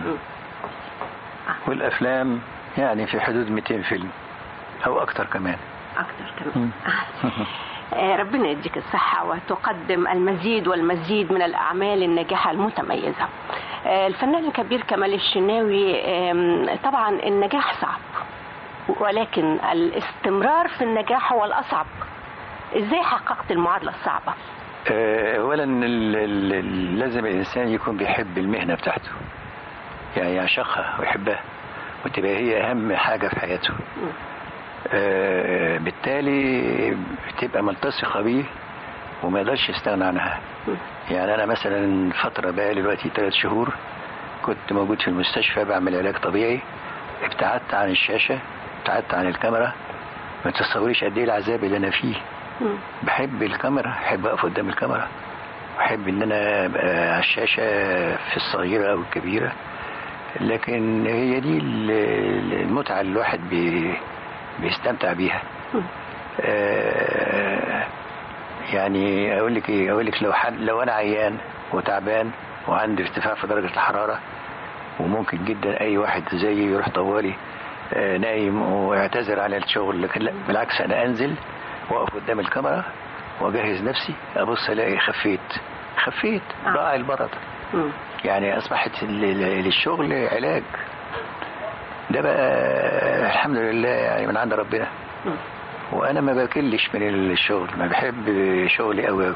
والأفلام يعني في حدود 200 فيلم أو أكتر كمان اكتر كمان آه، ربنا يديك الصحة وتقدم المزيد والمزيد من الأعمال الناجحة المتميزة آه، الفنان الكبير كمال الشناوي آم، طبعا النجاح صعب ولكن الاستمرار في النجاح هو الأصعب ازاي حققت المعادلة الصعبة آه، أولا ال- ال- ال- لازم الإنسان يكون بيحب المهنة بتاعته يعني يعشقها ويحبها وتبقى هي أهم حاجة في حياته آه، بالتالي بتبقى ملتصقة بيه وما يقدرش يستغنى عنها يعني أنا مثلا فترة بقى دلوقتي ثلاث شهور كنت موجود في المستشفى بعمل علاج طبيعي ابتعدت عن الشاشة ابتعدت عن الكاميرا ما تتصوريش قد ايه العذاب اللي انا فيه بحب الكاميرا بحب اقف قدام الكاميرا بحب ان انا ابقى على الشاشه في الصغيره او الكبيره لكن هي دي ال- ال- المتعة اللي الواحد بي بيستمتع بيها آه، يعني اقول لك ايه اقول لك لو حد لو انا عيان وتعبان وعندي ارتفاع في درجة الحرارة وممكن جدا اي واحد زيي يروح طوالي آه، نايم ويعتذر على الشغل لكن لا بالعكس انا انزل واقف قدام الكاميرا واجهز نفسي ابص الاقي خفيت خفيت راعي البرد يعني اصبحت ال- ال- للشغل علاج ده بقى الحمد لله يعني من عند ربنا وانا ما باكلش من الشغل ما بحب شغلي قوي قوي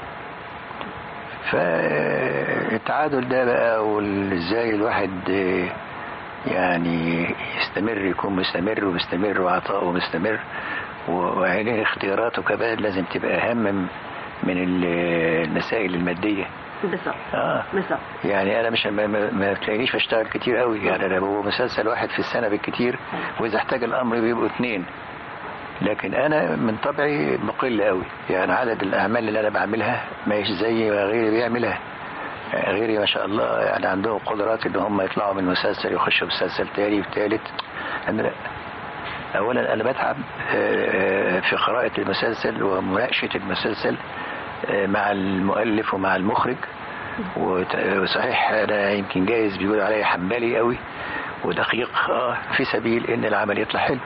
فالتعادل ده بقى وازاي الواحد آه، يعني يستمر يكون مستمر ومستمر وعطاؤه مستمر وعينيه اختياراته كمان لازم تبقى اهم من ال- المسائل الماديه بالظبط اه بالظبط يعني انا مش ما, ما, ما تلاقينيش بشتغل كتير قوي يعني انا هو مسلسل واحد في السنه بالكتير واذا احتاج الامر بيبقوا اثنين لكن انا من طبعي مقل قوي يعني عدد الاعمال اللي انا بعملها مش زي ما غيري بيعملها غيري ما شاء الله يعني عندهم قدرات ان هم يطلعوا من مسلسل يخشوا مسلسل تاني وثالث انا لا اولا انا بتعب آه، في قراءه المسلسل ومناقشه المسلسل آه، مع المؤلف ومع المخرج وت- وصحيح انا يمكن جايز بيقولوا عليا حنبلي قوي ودقيق اه في سبيل ان العمل يطلع حلو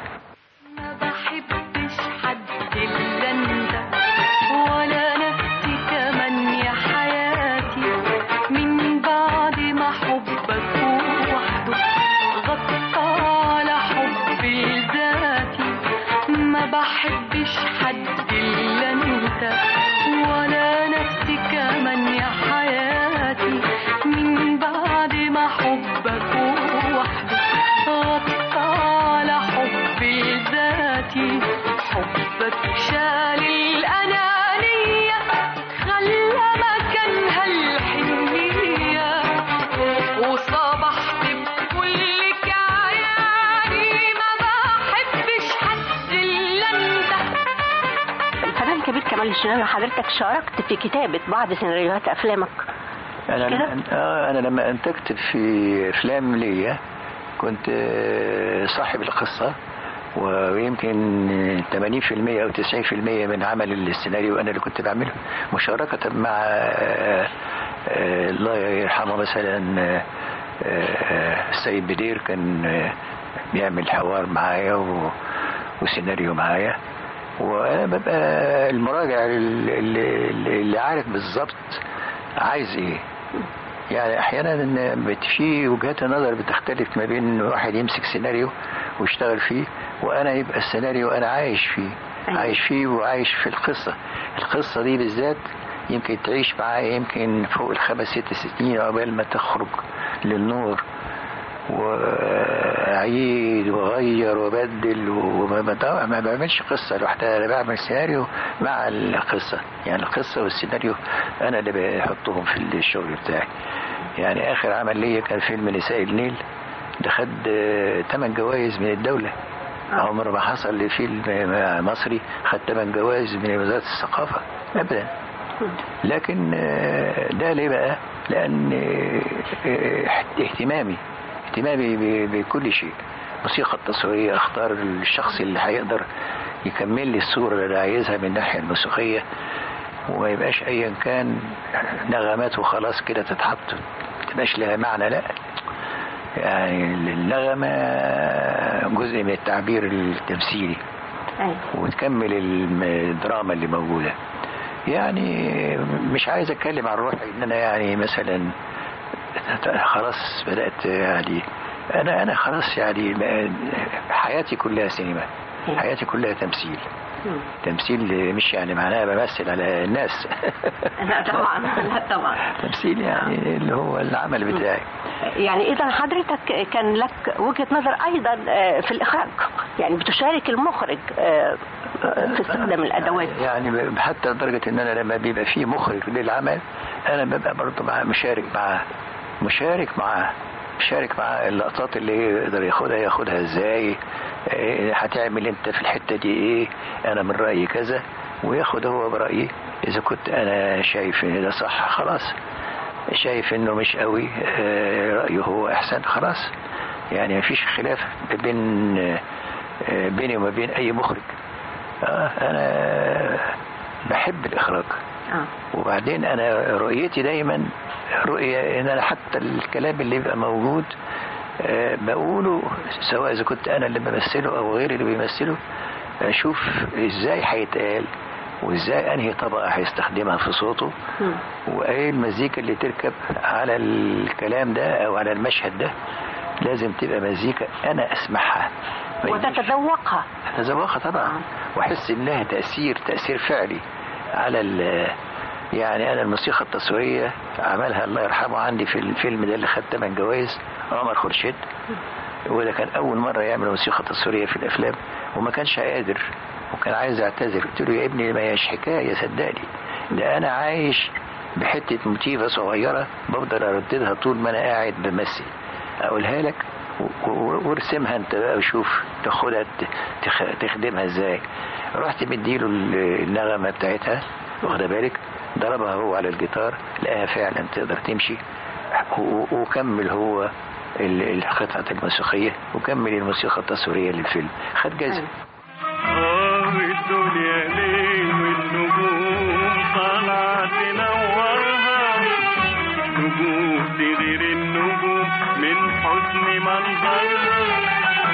بحبش حد إلا أنت ولا نفسي كمان يا حياتي من بعد ما حبك وحده غطى على حبي لذاتي ما بحبش حد إلا أنت ولا نفسي كمان يا حياتي من بعد ما حبك وحده غطى على حبي ذاتي حبك شال الأنانية خلى مكانها الحنية وصبحت بكل كياني ما بحبش حد إلا أنت الفنان الكبير كمال الشناوي حضرتك شاركت في كتابة بعض سيناريوهات أفلامك انا آه انا لما انتجت في افلام ليا كنت آه، صاحب القصه ويمكن 80% او 90% من عمل السيناريو انا اللي كنت بعمله مشاركه مع آه، آه، الله يرحمه مثلا آه، آه، السيد بدير كان آه، بيعمل حوار معايا و- وسيناريو معايا وانا ببقى المراجع اللي, اللي اللي عارف بالظبط عايز ايه يعني احيانا إن بت- في وجهات نظر بتختلف ما بين واحد يمسك سيناريو ويشتغل فيه وانا يبقى السيناريو انا عايش فيه عايش فيه وعايش في القصه القصه دي بالذات يمكن تعيش معايا يمكن فوق الخمس ست سنين عقبال ما تخرج للنور واعيد واغير وابدل وما ما- ما بعملش قصه لوحدها انا بعمل سيناريو مع القصه يعني القصه والسيناريو انا اللي بحطهم في الشغل بتاعي يعني اخر عمل ليا كان فيلم نساء النيل ده خد ثمان جوائز من الدوله عمر ما حصل لفيلم مصري خد ثمان جوائز من وزاره الثقافه ابدا لكن آه، ده ليه بقى لان آه، اهتمامي اهتمامي ب- بكل شيء الموسيقى التصويرية اختار الشخص اللي هيقدر يكمل لي الصورة اللي عايزها من الناحية الموسيقية وما يبقاش ايا كان نغمات وخلاص كده تتحط ما تبقاش لها معنى لا يعني النغمة جزء من التعبير التمثيلي وتكمل الم- الدراما اللي موجودة يعني مش عايز اتكلم عن روحي ان انا يعني مثلا خلاص بدأت يعني انا انا خلاص يعني بقى حياتي كلها سينما حياتي كلها تمثيل تمثيل مش يعني معناها بمثل على الناس لا طبعا لا طبعا تمثيل يعني اللي هو العمل بتاعي يعني اذا حضرتك كان لك وجهه نظر ايضا آه، في الاخراج يعني بتشارك المخرج آه، في استخدام الادوات يعني ب- حتى لدرجة ان انا لما بيبقى فيه مخرج للعمل انا ببقى برضه مع مشارك معاه مشارك معاه مشارك معاه اللقطات اللي يقدر ياخدها ياخدها ازاي إيه هتعمل انت في الحتة دي ايه انا من رأيي كذا وياخد هو برأيي اذا كنت انا شايف ان ده صح خلاص شايف انه مش قوي آه، رايه هو احسن خلاص يعني مفيش خلاف بين آه، بيني وما بين اي مخرج آه، انا بحب الاخراج وبعدين انا رؤيتي دايما رؤيه ان انا حتى الكلام اللي يبقى موجود آه، بقوله سواء اذا كنت انا اللي بمثله او غيري اللي بيمثله اشوف ازاي هيتقال وازاي انهي طبقه هيستخدمها في صوته وايه المزيكا اللي تركب على الكلام ده او على المشهد ده لازم تبقى مزيكا انا اسمعها ما يجيش- وتتذوقها اتذوقها طبعا واحس ان لها تاثير تاثير فعلي على ال يعني انا الموسيقى التصويريه عملها الله يرحمه عندي في الفيلم ده اللي خد ثمان جوائز عمر خورشيد وده كان اول مره يعمل موسيقى تصويريه في الافلام وما كانش قادر وكان عايز يعتذر قلت له يا ابني ما هيش حكايه صدقني ده انا عايش بحته موتيفه صغيره بفضل ارددها طول ما انا قاعد بمثل اقولها لك و- و- وارسمها انت بقى وشوف تاخدها ت- تخ- تخدمها ازاي رحت مديله ال- النغمه بتاعتها واخده بالك ضربها هو على الجيتار لقاها فعلا تقدر تمشي و- و- وكمل هو ال- القطعة الموسيقية وكمل الموسيقى التصويرية للفيلم خد جايزة آه الدنيا ليه والنجوم طالعة تنورها نجوم تغير النجوم من حسن منظرها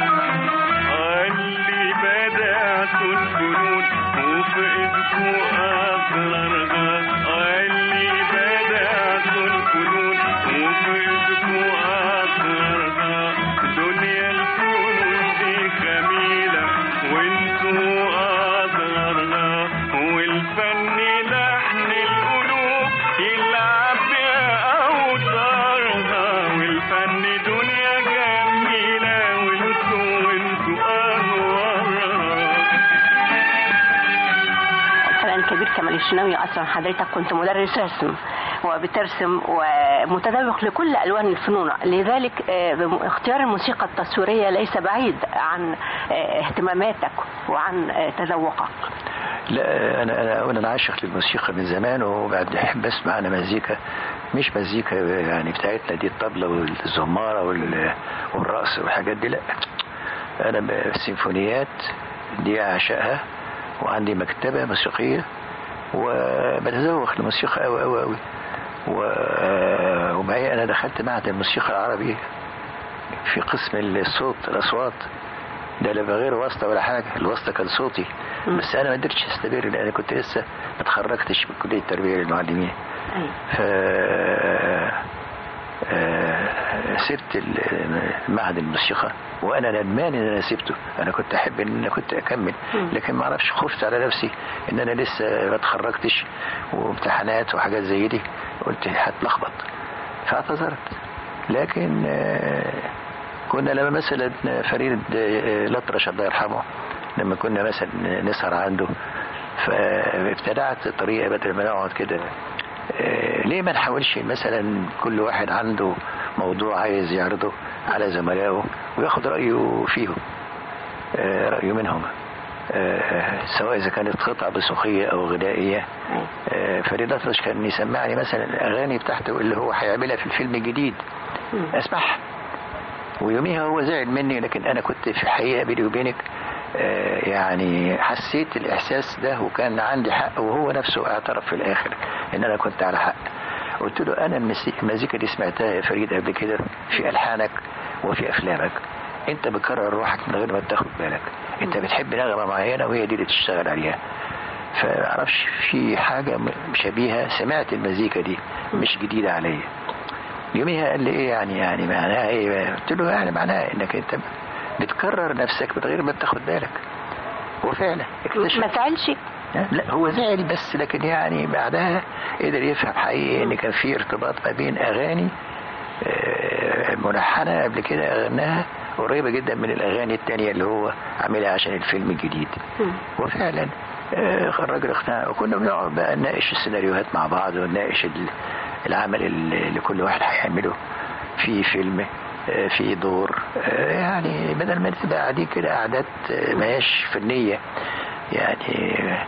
اللي بدأت الفنون وفقدت أسرارها اللي بدأت الفنون وفقدت أسرارها دنيا الفنون دي جميلة وانتوا أصغرنا والفن لحن القلوب يلعب بأوتارها والفن دنيا جميلة وانتوا وانتوا أنوارها الفنان الكبير كمال الشناوي اصلا حضرتك كنت مدرس رسم وبترسم ومتذوق لكل الوان الفنون لذلك آه، اختيار الموسيقى التصويريه ليس بعيد عن آه، اهتماماتك وعن آه، تذوقك لا انا انا انا عاشق للموسيقى من زمان وبعد احب اسمع انا مزيكا مش مزيكا يعني بتاعتنا دي الطبلة والزمارة وال- والرقص والحاجات دي لا انا ب- السيمفونيات دي اعشقها وعندي مكتبة موسيقية وبتذوق الموسيقى قوي قوي قوي ومعي انا دخلت معهد الموسيقى العربي في قسم الصوت الاصوات ده لا بغير واسطه ولا حاجه الواسطه كان صوتي بس انا ما قدرتش استمر لان أنا كنت لسه ما اتخرجتش من كليه التربيه للمعلمين ف آه، سبت ال- معهد الموسيقى وانا ندمان ان انا سبته انا كنت احب ان انا كنت اكمل لكن ما اعرفش خفت على نفسي ان انا لسه ما اتخرجتش وامتحانات وحاجات زي دي قلت هتلخبط فاعتذرت لكن آه، كنا لما مثلا فريد آه، الأطرش الله يرحمه لما كنا مثلا نسهر عنده فابتدعت طريقة بدل ما نقعد كده آه، ليه ما نحاولش مثلا كل واحد عنده موضوع عايز يعرضه على زملائه وياخد رأيه فيهم آه، رأيه منهم آه، سواء إذا كانت قطعة موسيقية أو غنائية آه، فريد الأطرش كان يسمعني مثلا الأغاني بتاعته اللي هو هيعملها في الفيلم الجديد أسمعها ويوميها هو زعل مني لكن انا كنت في الحقيقه بيني وبينك آه، يعني حسيت الاحساس ده وكان عندي حق وهو نفسه اعترف في الاخر ان انا كنت على حق قلت له انا المسي- المزيكا دي سمعتها يا فريد قبل كده في الحانك وفي افلامك انت بتكرر روحك من غير ما تاخد بالك انت بتحب نغمه معينه وهي دي اللي تشتغل عليها فمعرفش في حاجه م- شبيهه سمعت المزيكا دي مش جديده عليا يوميها قال لي ايه يعني يعني معناها ايه قلت له يعني معناها انك انت بتكرر نفسك من غير ما بتاخد بالك وفعلا اكتشف ما زعلش لا هو زعل بس لكن يعني بعدها قدر يفهم حقيقي ان كان في ارتباط ما بين اغاني آه، ملحنه قبل كده غناها قريبه جدا من الاغاني التانية اللي هو عاملها عشان الفيلم الجديد وفعلا آه، الراجل اقتنع وكنا بنقعد بقى نناقش السيناريوهات مع بعض ونناقش ال- العمل اللي اللي كل واحد هيعمله في فيلم آه، في دور آه، يعني بدل ما تبقى قاعدين كده قعدات آه، ما هياش فنيه يعني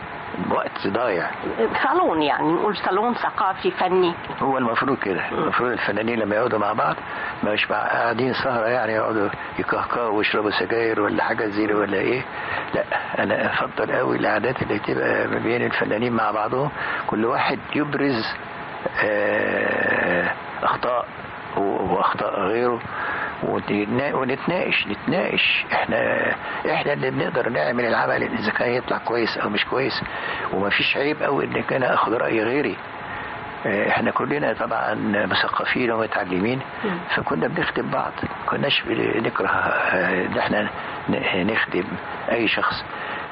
وقت ضايع صالون يعني نقول صالون ثقافي فني هو المفروض كده المفروض الفنانين لما يقعدوا مع بعض مش مع قاعدين سهرة يعني يقعدوا يكهكهوا ويشربوا سجاير ولا حاجة زي ولا ايه لا انا افضل قوي القعدات اللي تبقى ما بين الفنانين مع بعضهم كل واحد يبرز آه، اخطاء و- واخطاء غيره ونتنا- ونتناقش نتناقش احنا احنا اللي بنقدر نعمل العمل اذا كان يطلع كويس او مش كويس ومفيش عيب قوي ان كان اخد راي غيري اه، احنا كلنا طبعا مثقفين ومتعلمين فكنا بنخدم بعض كناش بنكره اه، ان احنا ن- نخدم اي شخص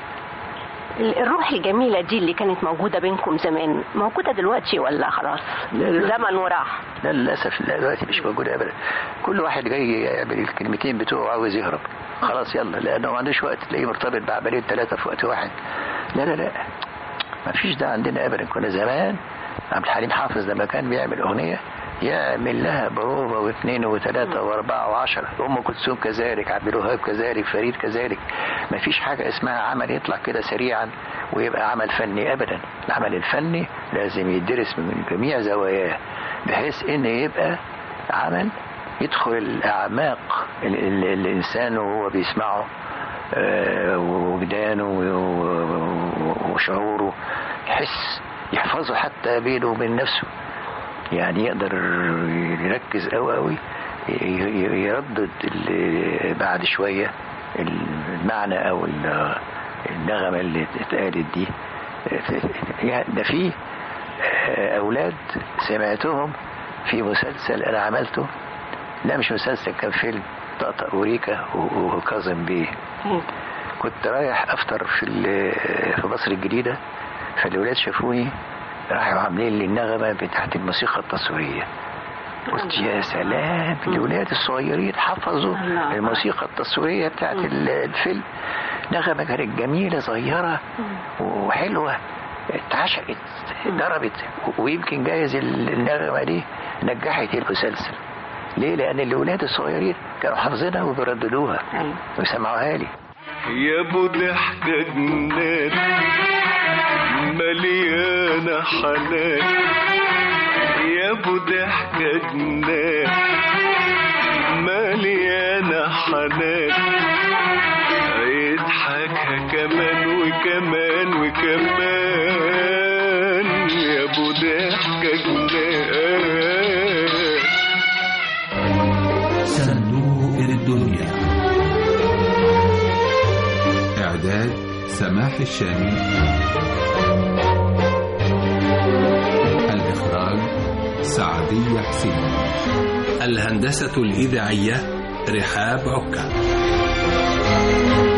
الروح الجميلة دي اللي كانت موجودة بينكم زمان موجودة دلوقتي ولا خلاص لا، لا. زمن وراح لا للاسف لا دلوقتي مش موجوده ابدا كل واحد جاي يعمل الكلمتين بتوعه عاوز يهرب خلاص يلا لانه ما عندوش وقت تلاقيه مرتبط بعملين ثلاثه في وقت واحد لا لا لا ما فيش ده عندنا ابدا كنا زمان عبد الحليم حافظ لما كان بيعمل اغنيه يعمل لها بروفه واثنين وثلاثه واربعه وعشره ام كلثوم كذلك عبد الوهاب كذلك فريد كذلك ما فيش حاجه اسمها عمل يطلع كده سريعا ويبقى عمل فني ابدا العمل الفني لازم يدرس من جميع زواياه بحيث ان يبقى عمل يدخل الاعماق ال- ال- الانسان وهو بيسمعه آه، ووجدانه و- وشعوره يحس يحفظه حتى بينه وبين نفسه يعني يقدر يركز قوي قوي ي- ي- يردد ال- بعد شوية المعنى أو ال- النغمة اللي اتقالت دي يعني ده في أولاد سمعتهم في مسلسل أنا عملته لا مش مسلسل كان فيلم طقطق وريكا و- وكاظم بيه كنت رايح افطر في ال- في مصر الجديده فالولاد شافوني راحوا عاملين لي النغمه بتاعت الموسيقى التصويريه قلت يا سلام الولاد الصغيرين حفظوا الموسيقى التصويريه بتاعت ال- الفيلم نغمه كانت جميله صغيره وحلوه اتعشقت ضربت ويمكن جايز ال- النغمه دي نجحت المسلسل ليه؟ لأن الأولاد الصغيرين كانوا حافظينها وبيرددوها ويسمعوها لي يا ابو ضحكة جنان مليانة حنان يا ابو ضحكة جنان مليانة حنان يضحكها كمان وكمان وكمان يا ابو ضحكة جنان صندوق الدنيا إعداد سماح الشامي الإخراج سعدية حسين الهندسة الإذاعية رحاب عكا